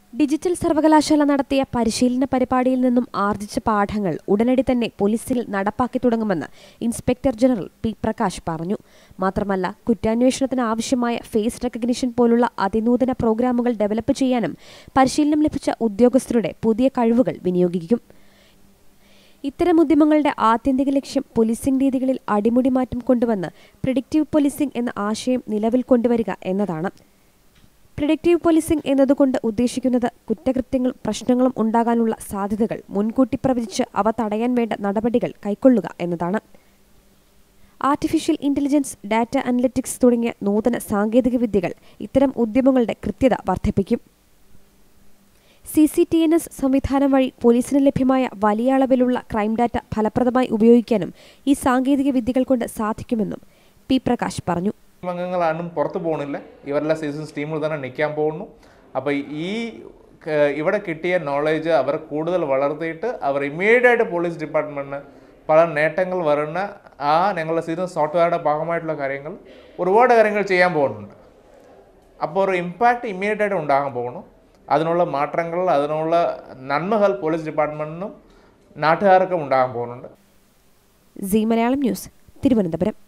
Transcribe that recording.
digital സർവകലാശാല നടത്തിയ പരിശീലന പരിപാടിയിൽ നിന്നും ആർജിച്ച പാഠങ്ങൾ ഉടനടി തന്നെ പോലീസിൽ നടപ്പാക്കി തുടങ്ങുമെന്ന് ഇൻസ്പെക്ടർ ജനറൽ പി പ്രകാശ് പറഞ്ഞു മാത്രമല്ല കുറ്റാന്വേഷണത്തിന് ആവശ്യമായ ഫേസ് റെക്കഗ്നിഷൻ പോലുള്ള അതിനൂതന പ്രോഗ്രാമുകൾ ഡെവലപ്പ് ചെയ്യാനും പരിശീലനം ലഭിച്ച ഉദ്യോഗസ്ഥരുടെ പുതിയ കഴിവുകൾ വിനിയോഗിക്കും ഇത്തരം ഉദ്യമങ്ങളുടെ ആത്യന്തിക ലക്ഷ്യം പോലീസിംഗ് രീതികളിൽ അടിമുടി മാറ്റം കൊണ്ടുവന്ന് പ്രിഡിക്റ്റീവ് പോലീസിംഗ് എന്ന ആശയം നിലവിൽ കൊണ്ടുവരിക എന്നതാണ് പ്രിഡിക്റ്റീവ് പോലീസിംഗ് എന്നതുകൊണ്ട് ഉദ്ദേശിക്കുന്നത് കുറ്റകൃത്യങ്ങളും പ്രശ്നങ്ങളും ഉണ്ടാകാനുള്ള സാധ്യതകൾ മുൻകൂട്ടി പ്രവചിച്ച് അവ തടയാൻ വേണ്ട നടപടികൾ കൈക്കൊള്ളുക എന്നതാണ് ആർട്ടിഫിഷ്യൽ ഇന്റലിജൻസ് ഡാറ്റ അനലിറ്റിക്സ് തുടങ്ങിയ നൂതന സാങ്കേതിക വിദ്യകൾ ഇത്തരം ഉദ്യമങ്ങളുടെ കൃത്യത വർദ്ധിപ്പിക്കും C C T N S സംവിധാനം വഴി പോലീസിന് ലഭ്യമായ വലിയ അളവിലുള്ള ക്രൈം ഡാറ്റ ഫലപ്രദമായി ഉപയോഗിക്കാനും ഈ സാങ്കേതിക വിദ്യകൾ കൊണ്ട് സാധിക്കുമെന്നും പി പ്രകാശ് പറഞ്ഞു ടീം അംഗങ്ങളാരും പുറത്ത് പോകുന്നില്ല ഇവരെല്ലാം സീസൺസ് ടീമിൽ തന്നെ നിൽക്കാൻ പോകുന്നു അപ്പോൾ ഈ ക- ഇവിടെ കിട്ടിയ നോളേജ് അവർ കൂടുതൽ വളർത്തിയിട്ട് അവർ ഇമ്മീഡിയറ്റായിട്ട് പോലീസ് ഡിപ്പാർട്ട്മെൻറ്റിന് പല നേട്ടങ്ങൾ വരുന്ന ആ ഞങ്ങളുടെ സീസൺ സോഫ്റ്റ്വെയറുടെ ഭാഗമായിട്ടുള്ള കാര്യങ്ങൾ ഒരുപാട് കാര്യങ്ങൾ ചെയ്യാൻ പോകുന്നുണ്ട് അപ്പോൾ ഒരു ഇമ്പാക്റ്റ് ഇമ്മീഡിയറ്റായിട്ട് ഉണ്ടാകാൻ പോകുന്നു അതിനുള്ള മാറ്റങ്ങൾ അതിനുള്ള നന്മകൾ പോലീസ് ഡിപ്പാർട്ട്മെൻറ്റിനും നാട്ടുകാർക്കും ഉണ്ടാകാൻ പോകുന്നുണ്ട് സി മലയാളം ന്യൂസ് തിരുവനന്തപുരം